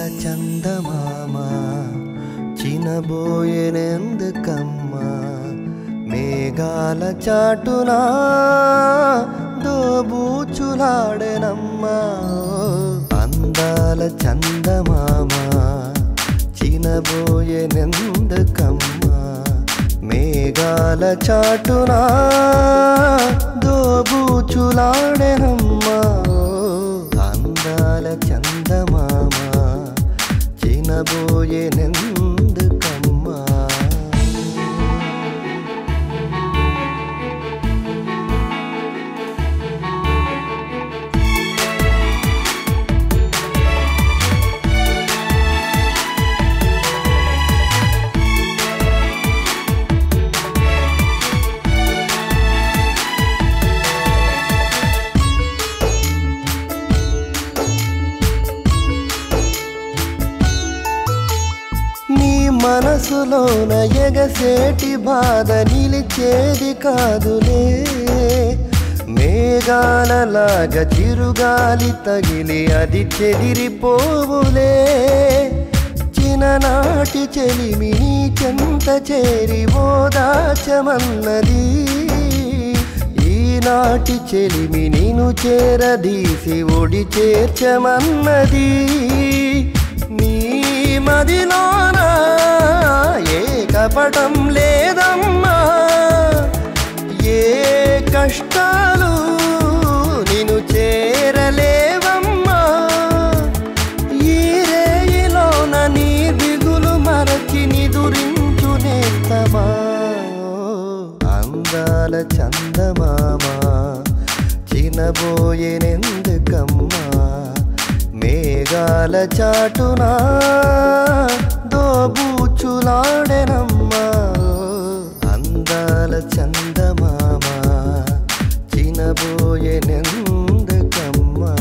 చందమామ చినబోయేనెందుకమ్మా మేఘాల చాటునా దోబూచులాడెనమ్మా అందాల చందమామ చినబోయేనెందుకమ్మా మేఘాల చాటునా దోబూచులాడెనమ్మా అందాల చందమామ చినబోయేనెందుకమ్మా నీ మనసులోన ఎగసేటి బాధ నిలిచేది కాదులే మేఘాలలాగా చిరుగాలి తగిలి అది చెదిరిపోవులే చిన్ననాటి చెలిమి నీ చెంత చేరి ఓదాచమన్నది ఈనాటి చెలిమి నిన్ను చేరదీసి ఒడి చేర్చమన్నది నీ మదిలోన ఏ కపటం లేదమ్మా ఏ కష్టాలు నిన్ను చేరలేవమ్మా ఈ రేయిలోన నీ దిగులు మరచి నిదురించు నేస్తమా అందాల చందమామ చినబోయేనెందుకమ్మా మేఘాల చాటునా దోబూచులాడెనమ్మా అందాల చందమామ చినబోయేనెందుకమ్మా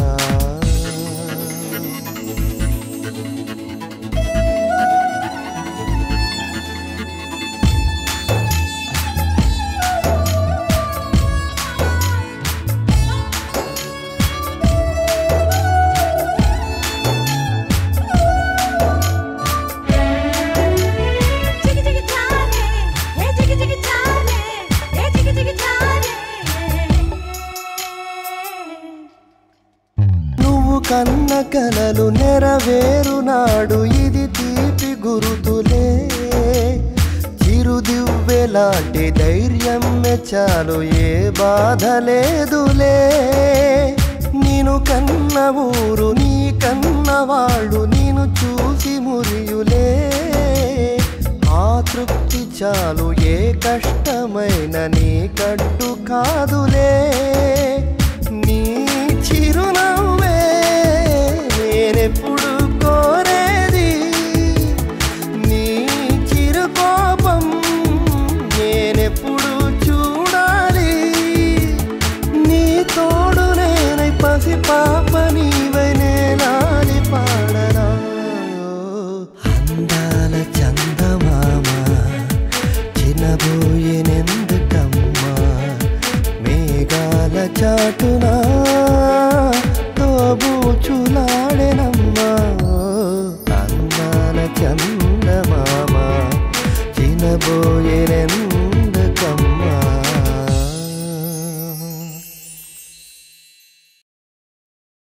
చికి చికి చాలే ఏ చికి చికి చాలే ఏ చికి చికి చాలే నువ్వు కన్న కలలు నెరవేరు నాడు ఇది తీపి గురుతులే చిరుదివ్వెలాంటి ధైర్యం చాలు ఏ బాధ లేదులే నేను కన్న ఊరు నీ కన్న వాళ్ళు నేను చూసి మురియులే ఆ తృప్తి చాలు ఏ కష్టమైన నీ కట్టు కాదులే నీ చిరునవ్వే నేనెప్పుడు కోరేది నీ చిరు కోపం నేనెప్పుడు చూడాలి నీ తోడు నేనై పసి పాప నీవై నేలాలి పాడరా అందాల చందమామ చిన్నబోయేనెందుకమ్మా మేఘాల చాటునా తోబూచులా